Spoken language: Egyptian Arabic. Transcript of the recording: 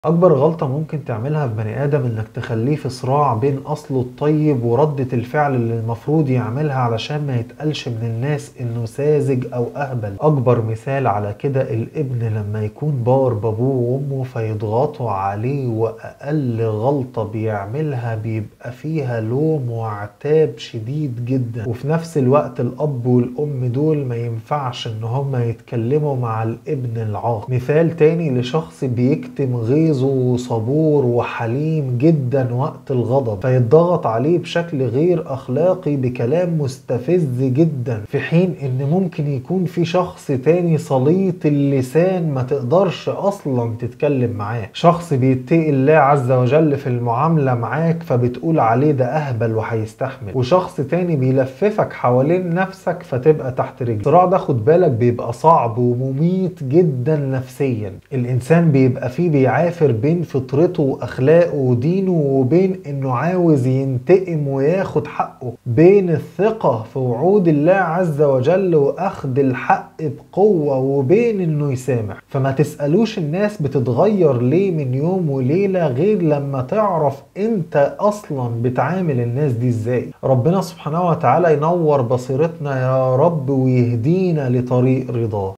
أكبر غلطة ممكن تعملها في بني آدم إنك تخليه في صراع بين أصله الطيب وردة الفعل اللي المفروض يعملها علشان ما يتقالش من الناس إنه ساذج أو أهبل أكبر مثال على كده الابن لما يكون بار بابوه وأمه فيضغطوا عليه وأقل غلطة بيعملها بيبقى فيها لوم وعتاب شديد جدا وفي نفس الوقت الأب والأم دول ما ينفعش إن هما يتكلموا مع الابن العاق مثال تاني لشخص بيكتم غيظ غيظه وصبور وحليم جدا وقت الغضب فيتضغط عليه بشكل غير اخلاقي بكلام مستفز جدا في حين ان ممكن يكون في شخص تاني سليط اللسان ما تقدرش اصلا تتكلم معاه شخص بيتقي الله عز وجل في المعاملة معاك فبتقول عليه ده اهبل وهيستحمل وشخص تاني بيلففك حوالين نفسك فتبقى تحت رجل الصراع ده خد بالك بيبقى صعب ومميت جدا نفسيا الانسان بيبقى فيه بيعافر بين فطرته واخلاقه ودينه وبين انه عاوز ينتقم وياخد حقه بين الثقة في وعود الله عز وجل واخد الحق بقوة وبين انه يسامح فما تسألوش الناس بتتغير ليه من يوم وليلة غير لما تعرف انت اصلا بتعامل الناس دي ازاي ربنا سبحانه وتعالى ينور بصيرتنا يا رب ويهدينا لطريق رضاه